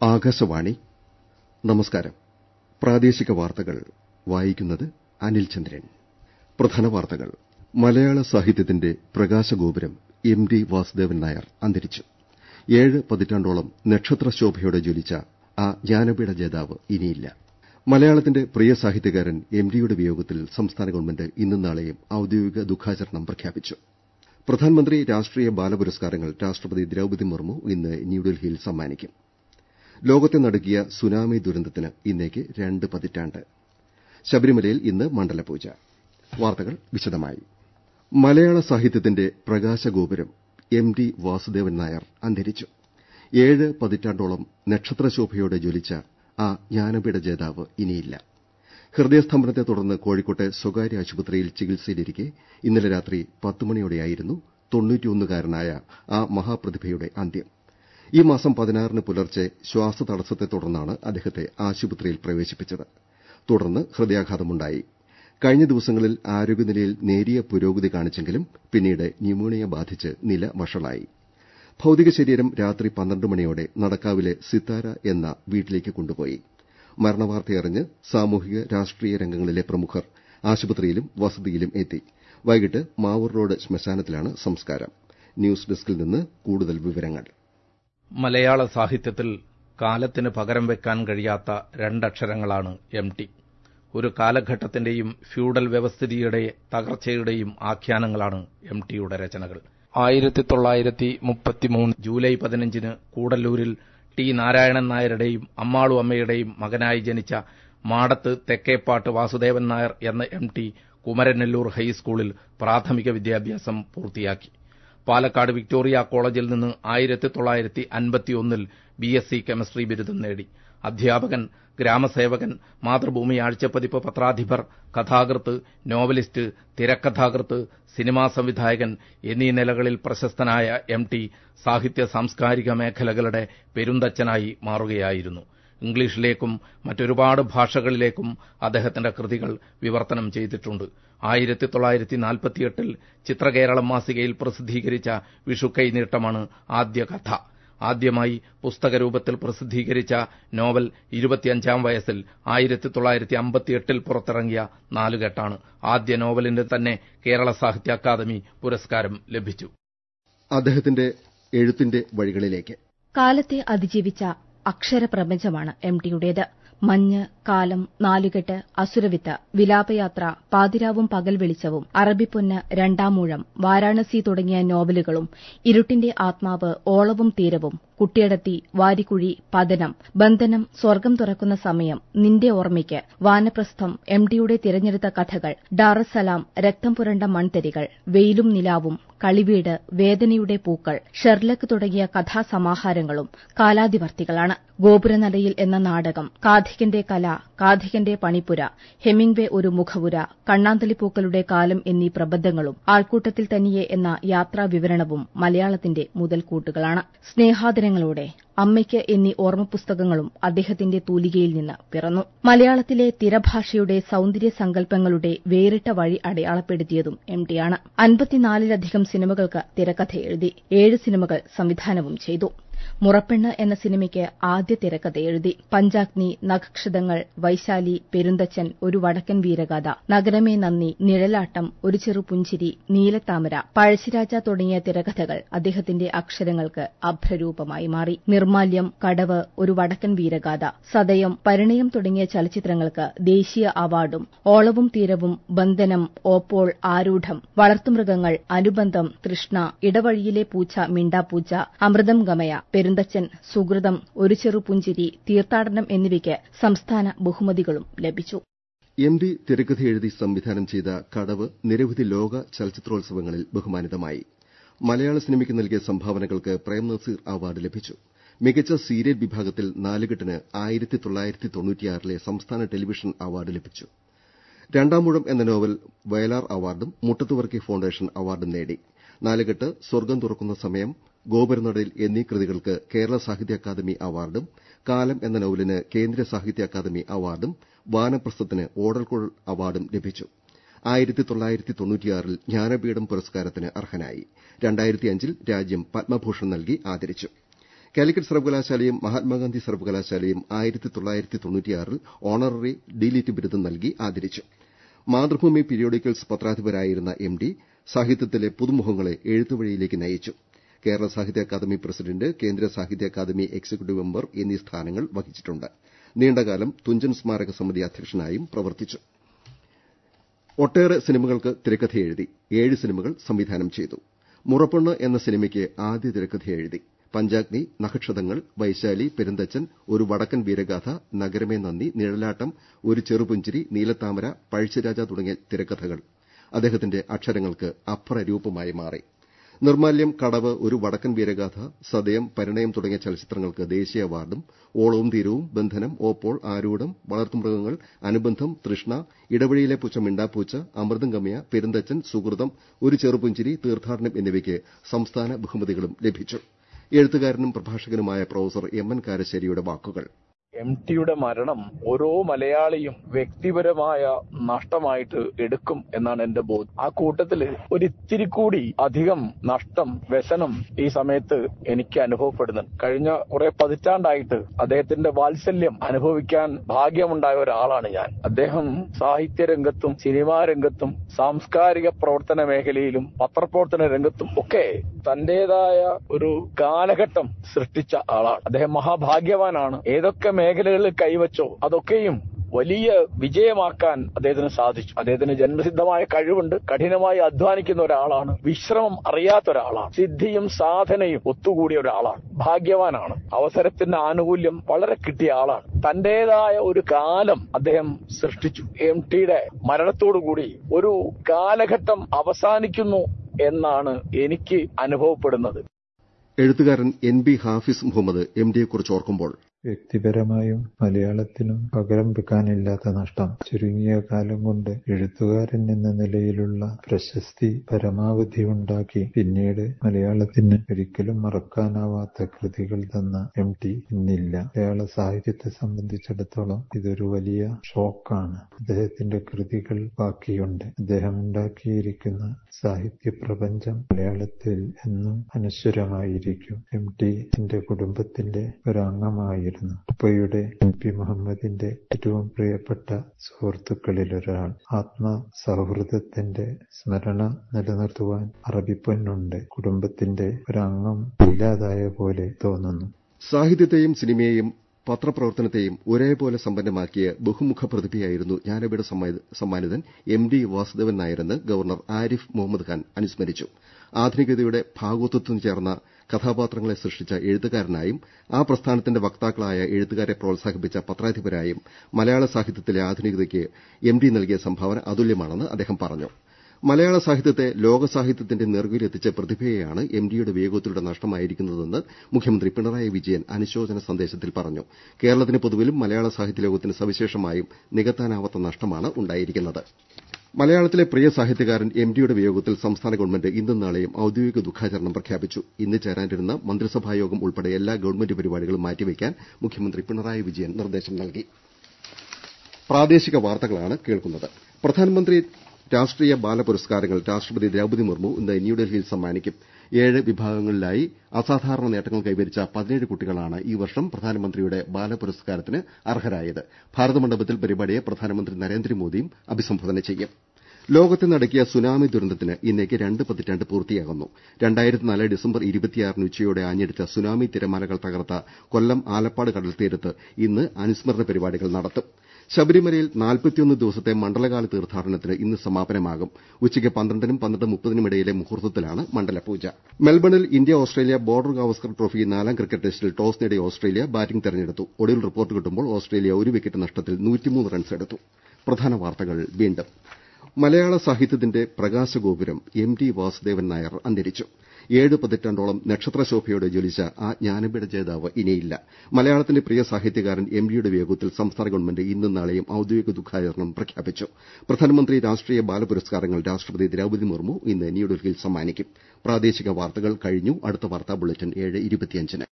ആകാശവാണി നമസ്കാരം പ്രാദേശിക വാർത്തകൾ വായിക്കുന്നത് അനിൽ ചന്ദ്രൻ പ്രധാന വാർത്തകൾ മലയാള സാഹിത്യത്തിന്റെ പ്രകാശഗോപുരം എം ടി വാസുദേവൻ നായർ അന്തരിച്ചു ഏഴ് പതിറ്റാണ്ടോളം നക്ഷത്രശോഭയോടെ ജ്വലിച്ച ആ ജ്ഞാനപീഠ ജേതാവ് ഇനിയില്ല മലയാളത്തിന്റെ പ്രിയ സാഹിത്യകാരൻ എം ടിയുടെ വിയോഗത്തിൽ സംസ്ഥാന ഗവൺമെന്റ് ഇന്നും നാളെയും ഔദ്യോഗിക ദുഃഖാചരണം പ്രഖ്യാപിച്ചു പ്രധാനമന്ത്രി രാഷ്ട്രീയ ബാലപുരസ്കാരങ്ങൾ രാഷ്ട്രപതി ദ്രൌപദി മുർമു ഇന്ന് ന്യൂഡൽഹിയിൽ സമ്മാനിക്കും ലോകത്തെ നടുക്കിയ സുനാമി ദുരന്തത്തിന് ഇന്നേക്ക് രണ്ട് പതിറ്റാണ്ട് ശബരിമലയിൽ ഇന്ന് മണ്ഡലപൂജ വാർത്തകൾ വിശദമായി മലയാള സാഹിത്യത്തിന്റെ പ്രകാശഗോപുരം എം ടി വാസുദേവൻ നായർ അന്തരിച്ചു ഏഴ് പതിറ്റാണ്ടോളം നക്ഷത്രശോഭയോടെ ജ്വലിച്ച ആ ജ്ഞാനപീഠ ജേതാവ് ഇനിയില്ല ഹൃദയസ്തംഭനത്തെ തുടർന്ന് കോഴിക്കോട്ടെ സ്വകാര്യ ആശുപത്രിയിൽ ചികിത്സയിലിരിക്കെ ഇന്നലെ രാത്രി പത്തുമണിയോടെയായിരുന്നു തൊണ്ണൂറ്റിയൊന്നുകാരനായ ആ മഹാപ്രതിഭയുടെ അന്ത്യം ഈ മാസം പതിനാറിന് പുലർച്ചെ ശ്വാസതടസ്സത്തെ തുടർന്നാണ് അദ്ദേഹത്തെ ആശുപത്രിയിൽ പ്രവേശിപ്പിച്ചത് തുടർന്ന് ഹൃദയാഘാതമുണ്ടായി കഴിഞ്ഞ ദിവസങ്ങളിൽ ആരോഗ്യനിലയിൽ നേരിയ പുരോഗതി കാണിച്ചെങ്കിലും പിന്നീട് ന്യൂമോണിയ ബാധിച്ച് നില വഷളായി ഭൌതിക ശരീരം രാത്രി പന്ത്രണ്ട് മണിയോടെ നടക്കാവിലെ സിത്താര എന്ന വീട്ടിലേക്ക് കൊണ്ടുപോയി മരണവാർത്തയറിഞ്ഞ് സാമൂഹിക രാഷ്ട്രീയ രംഗങ്ങളിലെ പ്രമുഖർ ആശുപത്രിയിലും വസതിയിലും എത്തി വൈകിട്ട് മാവൂർ റോഡ് ശ്മശാനത്തിലാണ് സംസ്കാരം ന്യൂസ് ഡെസ്കിൽ നിന്ന് കൂടുതൽ വിവരങ്ങൾ മലയാള സാഹിത്യത്തിൽ കാലത്തിന് പകരം വെക്കാൻ കഴിയാത്ത രണ്ടക്ഷരങ്ങളാണ് എം ടി ഒരു കാലഘട്ടത്തിന്റെയും ഫ്യൂഡൽ വ്യവസ്ഥിതിയുടെ തകർച്ചയുടെയും ആഖ്യാനങ്ങളാണ് എം ടിയുടെ രചനകൾ ആയിരത്തി തൊള്ളായിരത്തി മുപ്പത്തിമൂന്ന് ജൂലൈ പതിനഞ്ചിന് കൂടല്ലൂരിൽ ടി നാരായണൻ നായരുടെയും അമ്മാളു അമ്മയുടെയും മകനായി ജനിച്ച മാടത്ത് തെക്കേപ്പാട്ട് വാസുദേവൻ നായർ എന്ന എം ടി കുമരനെല്ലൂർ ഹൈസ്കൂളിൽ പ്രാഥമിക വിദ്യാഭ്യാസം പൂർത്തിയാക്കി പാലക്കാട് വിക്ടോറിയ കോളേജിൽ നിന്ന് ആയിരത്തി തൊള്ളായിരത്തി അൻപത്തിയൊന്നിൽ ബി എസ് സി കെമിസ്ട്രി ബിരുദം നേടി അധ്യാപകൻ ഗ്രാമസേവകൻ മാതൃഭൂമി ആഴ്ചപ്പതിപ്പ് പത്രാധിപർ കഥാകൃത്ത് നോവലിസ്റ്റ് തിരക്കഥാകൃത്ത് സിനിമാ സംവിധായകൻ എന്നീ നിലകളിൽ പ്രശസ്തനായ എം ടി സാഹിത്യ സാംസ്കാരിക മേഖലകളുടെ പെരുന്തച്ഛനായി മാറുകയായിരുന്നു ഇംഗ്ലീഷിലേക്കും മറ്റൊരുപാട് ഭാഷകളിലേക്കും അദ്ദേഹത്തിന്റെ കൃതികൾ വിവർത്തനം ചെയ്തിട്ടുണ്ട് ആയിരത്തി തൊള്ളായിരത്തി നാൽപ്പത്തിയെട്ടിൽ ചിത്രകേരളം മാസികയിൽ പ്രസിദ്ധീകരിച്ച വിഷുക്കൈ നീട്ടമാണ് ആദ്യ കഥ ആദ്യമായി പുസ്തകരൂപത്തിൽ പ്രസിദ്ധീകരിച്ച നോവൽ ഇരുപത്തിയഞ്ചാം വയസ്സിൽ ആയിരത്തി തൊള്ളായിരത്തി അമ്പത്തിയെട്ടിൽ പുറത്തിറങ്ങിയ നാലുകെട്ടാണ് ആദ്യ നോവലിന് തന്നെ കേരള സാഹിത്യ അക്കാദമി പുരസ്കാരം ലഭിച്ചു അദ്ദേഹത്തിന്റെ എഴുത്തിന്റെ വഴികളിലേക്ക് കാലത്തെ അതിജീവിച്ച അക്ഷരപ്രപഞ്ചമാണ് എം ടിയുടേത് മഞ്ഞ് കാലം നാലുകെട്ട് അസുരവിത്ത് വിലാപയാത്ര പാതിരാവും പകൽ വെളിച്ചവും അറബിപ്പൊന്ന് രണ്ടാമൂഴം വാരാണസി തുടങ്ങിയ നോവലുകളും ഇരുട്ടിന്റെ ആത്മാവ് ഓളവും തീരവും കുട്ടിയടത്തി വാരിക്കുഴി പതനം ബന്ധനം സ്വർഗം തുറക്കുന്ന സമയം നിന്റെ ഓർമ്മയ്ക്ക് വാനപ്രസ്ഥം എം ഡിയുടെ തിരഞ്ഞെടുത്ത കഥകൾ ഡാറസലാം രക്തം പുരണ്ട മൺതരികൾ വെയിലും നിലാവും കളിവീട് വേദനയുടെ പൂക്കൾ ഷെർലക്ക് തുടങ്ങിയ കഥാസമാഹാരങ്ങളും കാലാതിവർത്തികളാണ് ഗോപുരനടയിൽ എന്ന നാടകം കാഥികന്റെ കല കാഥികന്റെ പണിപ്പുര ഹെമിംഗ്വേ ഒരു മുഖവുര കണ്ണാന്തളിപ്പൂക്കളുടെ കാലം എന്നീ പ്രബന്ധങ്ങളും ആൾക്കൂട്ടത്തിൽ തനിയെ എന്ന യാത്രാ വിവരണവും മലയാളത്തിന്റെ മുതൽക്കൂട്ടുകളാണ് സ്നേഹാദരങ്ങളോടെ അമ്മയ്ക്ക് എന്നീ ഓർമ്മപുസ്തകങ്ങളും അദ്ദേഹത്തിന്റെ തൂലികയിൽ നിന്ന് പിറന്നു മലയാളത്തിലെ തിരഭാഷയുടെ സൌന്ദര്യ സങ്കല്പങ്ങളുടെ വേറിട്ട വഴി അടയാളപ്പെടുത്തിയതും എം ടിയാണ് അൻപത്തിനാലിലധികം സിനിമകൾക്ക് തിരക്കഥ എഴുതി ഏഴ് സിനിമകൾ സംവിധാനവും ചെയ്തു മുറപ്പെണ്ണ് എന്ന സിനിമയ്ക്ക് ആദ്യ തിരക്കഥ എഴുതി പഞ്ചാഗ്നി നഖക്ഷതങ്ങൾ വൈശാലി പെരുന്തച്ചൻ ഒരു വടക്കൻ വീരഗാഥ നഗരമേ നന്ദി നിഴലാട്ടം ഒരു ചെറു പുഞ്ചിരി നീലത്താമര പഴശ്ശിരാജ തുടങ്ങിയ തിരക്കഥകൾ അദ്ദേഹത്തിന്റെ അക്ഷരങ്ങൾക്ക് അഭ്രരൂപമായി മാറി നിർമാല്യം കടവ് ഒരു വടക്കൻ വീരഗാഥ സദയം പരിണയം തുടങ്ങിയ ചലച്ചിത്രങ്ങൾക്ക് ദേശീയ അവാർഡും ഓളവും തീരവും ബന്ധനം ഓപ്പോൾ ആരൂഢം വളർത്തുമൃഗങ്ങൾ അനുബന്ധം തൃഷ്ണ ഇടവഴിയിലെ പൂച്ച മിണ്ടാപ്പൂച്ച അമൃതം ഗമയ പെരുന്തച്ചൻ സുഹൃതം ഒരു ചെറു പുഞ്ചിരി തീർത്ഥാടനം എന്നിവയ്ക്ക് സംസ്ഥാന ബഹുമതികളും ലഭിച്ചു എം ഡി തിരക്കഥ എഴുതി സംവിധാനം ചെയ്ത കടവ് നിരവധി ലോക ചലച്ചിത്രോത്സവങ്ങളിൽ ബഹുമാനിതമായി മലയാള സിനിമയ്ക്ക് നൽകിയ സംഭാവനകൾക്ക് പ്രേം നസീർ അവാർഡ് ലഭിച്ചു മികച്ച സീരിയൽ വിഭാഗത്തിൽ നാലുകെട്ടിന് ആയിരത്തി തൊള്ളായിരത്തി തൊണ്ണൂറ്റിയാറിലെ സംസ്ഥാന ടെലിവിഷൻ അവാർഡ് ലഭിച്ചു രണ്ടാമൂഴം എന്ന നോവൽ വയലാർ അവാർഡും മുട്ടത്തുവർക്കി ഫൌണ്ടേഷൻ അവാർഡും നേടി നാലുകെട്ട് സ്വർഗം തുറക്കുന്ന സമയം ഗോപുരനടയിൽ എന്നീ കൃതികൾക്ക് കേരള സാഹിത്യ അക്കാദമി അവാർഡും കാലം എന്ന നോവലിന് കേന്ദ്ര സാഹിത്യ അക്കാദമി അവാർഡും വാനപ്രസ്ഥത്തിന് ഓടൽക്കുഴൽ അവാർഡും ലഭിച്ചു ആയിരത്തി തൊള്ളായിരത്തി തൊണ്ണൂറ്റിയാറിൽ ജ്ഞാനപീഠം പുരസ്കാരത്തിന് അർഹനായി രണ്ടായിരത്തിയഞ്ചിൽ രാജ്യം പത്മഭൂഷൺ നൽകി ആദരിച്ചു കാലിക്കറ്റ് സർവകലാശാലയും മഹാത്മാഗാന്ധി സർവകലാശാലയും ആയിരത്തി തൊള്ളായിരത്തി തൊണ്ണൂറ്റിയാറിൽ ഓണററി ഡിലിറ്റ് ബിരുദം നൽകി ആദരിച്ചു മാതൃഭൂമി പീരിയോഡിക്കൽസ് പത്രാധിപരായിരുന്ന എം ഡി സാഹിത്യത്തിലെ പുതുമുഖങ്ങളെ എഴുത്തുവഴിയിലേക്ക് നയിച്ചു കേരള സാഹിത്യ അക്കാദമി പ്രസിഡന്റ് കേന്ദ്ര സാഹിത്യ അക്കാദമി എക്സിക്യൂട്ടീവ് മെമ്പർ എന്നീ സ്ഥാനങ്ങൾ വഹിച്ചിട്ടുണ്ട് നീണ്ടകാലം തുഞ്ചൻ സ്മാരക സമിതി അധ്യക്ഷനായും പ്രവർത്തിച്ചു ഒട്ടേറെ സിനിമകൾക്ക് തിരക്കഥ എഴുതി ഏഴ് സിനിമകൾ സംവിധാനം ചെയ്തു മുറപ്പെണ്ണ് എന്ന സിനിമയ്ക്ക് ആദ്യ തിരക്കഥ എഴുതി പഞ്ചാഗ്നി നഖക്ഷതങ്ങൾ വൈശാലി പെരുന്തച്ചൻ ഒരു വടക്കൻ വീരഗാഥ നഗരമേ നന്ദി നിഴലാട്ടം ഒരു ചെറുപുഞ്ചിരി നീലത്താമര പഴശ്ശിരാജ തുടങ്ങിയ തിരക്കഥകൾ അദ്ദേഹത്തിന്റെ അക്ഷരങ്ങൾക്ക് അപ്രരൂപമായി മാറി നിർമാല്യം കടവ് ഒരു വടക്കൻ വീരഗാഥ സദയം പരിണയം തുടങ്ങിയ ചലച്ചിത്രങ്ങൾക്ക് ദേശീയ അവാർഡും ഓളവും തീരവും ബന്ധനം ഓപ്പോൾ ആരൂഢം വളർത്തുമൃഗങ്ങൾ അനുബന്ധം തൃഷ്ണ ഇടവഴിയിലെ പൂച്ച മിണ്ടാപ്പൂച്ച അമൃതം ഗമ്യ പെരുന്തച്ചൻ സുഹൃതം ഒരു ചെറുപുഞ്ചിരി തീർത്ഥാടനം എന്നിവയ്ക്ക് സംസ്ഥാന ബഹുമതികളും ലഭിച്ചു എഴുത്തുകാരനും പ്രഭാഷകനുമായ പ്രൊഫസർ എം എൻ കാരശ്ശേരിയുടെ വാക്കുകൾ എം ടിയുടെ മരണം ഓരോ മലയാളിയും വ്യക്തിപരമായ നഷ്ടമായിട്ട് എടുക്കും എന്നാണ് എന്റെ ബോധ്യം ആ കൂട്ടത്തില് ഒരിത്തിരി കൂടി അധികം നഷ്ടം വ്യസനം ഈ സമയത്ത് എനിക്ക് അനുഭവപ്പെടുന്നുണ്ട് കഴിഞ്ഞ കുറെ പതിറ്റാണ്ടായിട്ട് അദ്ദേഹത്തിന്റെ വാത്സല്യം അനുഭവിക്കാൻ ഭാഗ്യമുണ്ടായ ഒരാളാണ് ഞാൻ അദ്ദേഹം സാഹിത്യ രംഗത്തും സിനിമാ രംഗത്തും സാംസ്കാരിക പ്രവർത്തന മേഖലയിലും പത്രപ്രവർത്തന രംഗത്തും ഒക്കെ തന്റേതായ ഒരു കാലഘട്ടം സൃഷ്ടിച്ച ആളാണ് അദ്ദേഹം മഹാഭാഗ്യവാനാണ് ഏതൊക്കെ മേഖലകളിൽ കൈവച്ചോ അതൊക്കെയും വലിയ വിജയമാക്കാൻ അദ്ദേഹത്തിന് സാധിച്ചു അദ്ദേഹത്തിന് ജന്മസിദ്ധമായ കഴിവുണ്ട് കഠിനമായി അധ്വാനിക്കുന്ന ഒരാളാണ് വിശ്രമം അറിയാത്ത ഒരാളാണ് സിദ്ധിയും സാധനയും ഒത്തുകൂടിയ ഒരാളാണ് ഭാഗ്യവാനാണ് അവസരത്തിന്റെ ആനുകൂല്യം വളരെ കിട്ടിയ ആളാണ് തന്റേതായ ഒരു കാലം അദ്ദേഹം സൃഷ്ടിച്ചു എം ടിയുടെ മരണത്തോടുകൂടി ഒരു കാലഘട്ടം അവസാനിക്കുന്നു എന്നാണ് എനിക്ക് അനുഭവപ്പെടുന്നത് എഴുത്തുകാരൻ N B Hafis Muhammad M ഡിയെക്കുറിച്ച് ഓർക്കുമ്പോൾ വ്യക്തിപരമായും മലയാളത്തിനും പകരം വെക്കാനില്ലാത്ത നഷ്ടം ചുരുങ്ങിയ കാലം കൊണ്ട് എഴുത്തുകാരൻ എന്ന നിലയിലുള്ള പ്രശസ്തി പരമാവധി ഉണ്ടാക്കി പിന്നീട് മലയാളത്തിന് ഒരിക്കലും മറക്കാനാവാത്ത കൃതികൾ തന്ന എം ടി ഇന്നില്ല മലയാള സാഹിത്യത്തെ സംബന്ധിച്ചിടത്തോളം ഇതൊരു വലിയ ഷോക്കാണ് അദ്ദേഹത്തിന്റെ കൃതികൾ ബാക്കിയുണ്ട് അദ്ദേഹം ഉണ്ടാക്കിയിരിക്കുന്ന സാഹിത്യ പ്രപഞ്ചം മലയാളത്തിൽ എന്നും അനശ്വരമായിരിക്കും എം ടി എന്റെ കുടുംബത്തിന്റെ ഒരംഗമായിരുന്നു ഉപ്പയുടെ എം പി മുഹമ്മദിന്റെ ഏറ്റവും പ്രിയപ്പെട്ട സുഹൃത്തുക്കളിലൊരാൾ ആത്മ സൗഹൃദത്തിന്റെ സ്മരണ നിലനിർത്തുവാൻ അറബിപ്പൊന്നുണ്ട് കുടുംബത്തിന്റെ ഒരംഗം ഇല്ലാതായ പോലെ തോന്നുന്നു സാഹിത്യത്തെയും സിനിമയെയും പത്രപ്രവർത്തനത്തെയും ഒരേപോലെ സമ്പന്നമാക്കിയ ബഹുമുഖ പ്രതിഭയായിരുന്നു ജ്ഞാനപീഠ സമ്മാനിതൻ എം ഡി വാസുദേവൻ നായരെന്ന് ഗവർണർ ആരിഫ് മുഹമ്മദ് ഖാൻ അനുസ്മരിച്ചു ആധുനികതയുടെ ഭാഗോത്വം ചേർന്ന കഥാപാത്രങ്ങളെ സൃഷ്ടിച്ച എഴുത്തുകാരനായും ആ പ്രസ്ഥാനത്തിന്റെ വക്താക്കളായ എഴുത്തുകാരെ പ്രോത്സാഹിപ്പിച്ച പത്രാധിപരായും മലയാള സാഹിത്യത്തിലെ ആധുനികതയ്ക്ക് എം ഡി നൽകിയ സംഭാവന അതുല്യമാണെന്ന് അദ്ദേഹം പറഞ്ഞു മലയാള സാഹിത്യത്തെ ലോക സാഹിത്യത്തിന്റെ നെറുകയിലെത്തിച്ച പ്രതിഭയെയാണ് എം ഡിയുടെ വിയോഗത്തിലൂടെ നഷ്ടമായിരിക്കുന്നതെന്ന് മുഖ്യമന്ത്രി പിണറായി വിജയൻ അനുശോചന സന്ദേശത്തിൽ പറഞ്ഞു കേരളത്തിന് പൊതുവിലും മലയാള സാഹിത്യ ലോകത്തിന് സവിശേഷമായും നികത്താനാവാത്ത നഷ്ടമാണ് ഉണ്ടായിരിക്കുന്നത് മലയാളത്തിലെ പ്രിയ സാഹിത്യകാരൻ എം ഡിയുടെ വിയോഗത്തിൽ സംസ്ഥാന ഗവൺമെന്റ് ഇന്നും നാളെയും ഔദ്യോഗിക ദുഃഖാചരണം പ്രഖ്യാപിച്ചു ഇന്ന് ചേരാനിരുന്ന മന്ത്രിസഭായോഗം ഉൾപ്പെടെ എല്ലാ ഗവൺമെന്റ് പരിപാടികളും മാറ്റിവെക്കാൻ മുഖ്യമന്ത്രി പിണറായി വിജയൻ നിർദ്ദേശം നൽകി പ്രാദേശിക വാർത്തകളാണ് കേൾക്കുന്നത് പ്രധാനമന്ത്രി രാഷ്ട്രീയ ബാല പുരസ്കാരങ്ങൾ രാഷ്ട്രപതി ദ്രൌപദി മുർമു ഇന്ന് ന്യൂഡൽഹിയിൽ സമ്മാനിക്കും ഏഴ് വിഭാഗങ്ങളിലായി അസാധാരണ നേട്ടങ്ങൾ കൈവരിച്ച പതിനേഴ് കുട്ടികളാണ് ഈ വർഷം പ്രധാനമന്ത്രിയുടെ ബാല പുരസ്കാരത്തിന് അർഹരായത് ഭാരതമണ്ഡപത്തിൽ പരിപാടിയെ പ്രധാനമന്ത്രി നരേന്ദ്രമോദിയും അഭിസംബോധന ചെയ്യും ലോകത്തെ നടുക്കിയ സുനാമി ദുരന്തത്തിന് ഇന്നേക്ക് രണ്ട് പതിറ്റാണ്ട് പൂർത്തിയാകുന്നു രണ്ടായിരത്തിനാല് ഡിസംബർ ഇരുപത്തിയാറിന് ഉച്ചയോടെ ആഞ്ഞടിച്ച സുനാമി തിരമാലകൾ തകർത്ത കൊല്ലം ആലപ്പാട് കടൽത്തീരത്ത് ഇന്ന് അനുസ്മരണ പരിപാടികൾ നടത്തും ശബരിമലയിൽ നാൽപ്പത്തിയൊന്ന് ദിവസത്തെ മണ്ഡലകാല തീർത്ഥാടനത്തിന് ഇന്ന് സമാപനമാകും ഉച്ചയ്ക്ക് പന്ത്രണ്ടിനും പന്ത്രണ്ട് മുപ്പതിനും ഇടയിലെ മുഹൂർത്തത്തിലാണ് മണ്ഡലപൂജ മെൽബണിൽ India Australia Border Gavaskar trophy നാലാം ക്രിക്കറ്റ് ടെസ്റ്റിൽ ടോസ് നേടിയ ഓസ്ട്രേലിയ ബാറ്റിംഗ് തെരഞ്ഞെടുത്തു ഒടുവിൽ റിപ്പോർട്ട് കിട്ടുമ്പോൾ ഓസ്ട്രേലിയ ഒരു വിക്കറ്റ് നഷ്ടത്തിൽ റൺസ് എടുത്തു പ്രധാന വാർത്തകൾ വീണ്ടും മലയാള സാഹിത്യത്തിന്റെ പ്രകാശഗോപുരം എം ടി വാസുദേവൻ നായർ അന്തരിച്ചു ഏഴ് പതിറ്റാണ്ടോളം നക്ഷത്രശോഭയോടെ ജ്വലിച്ച ആ ജ്ഞാനപീഠ ജേതാവ് ഇനിയില്ല മലയാളത്തിന്റെ പ്രിയ സാഹിത്യകാരൻ എം ഡിയുടെ വിയോഗത്തിൽ സംസ്ഥാന ഗവൺമെന്റ് ഇന്നും നാളെയും ഔദ്യോഗിക ദുഃഖാചരണം പ്രഖ്യാപിച്ചു പ്രധാനമന്ത്രി രാഷ്ട്രീയ ബാലപുരസ്കാരങ്ങൾ രാഷ്ട്രപതി ദ്രൌപദി മുർമു ഇന്ന് ന്യൂഡൽഹിയിൽ സമ്മാനിക്കും പ്രാദേശിക വാർത്തകൾ കഴിഞ്ഞു അടുത്ത വാർത്താ ബുള്ളറ്റിൻ ഏഴ് ഇരുപത്തിയഞ്ചിന്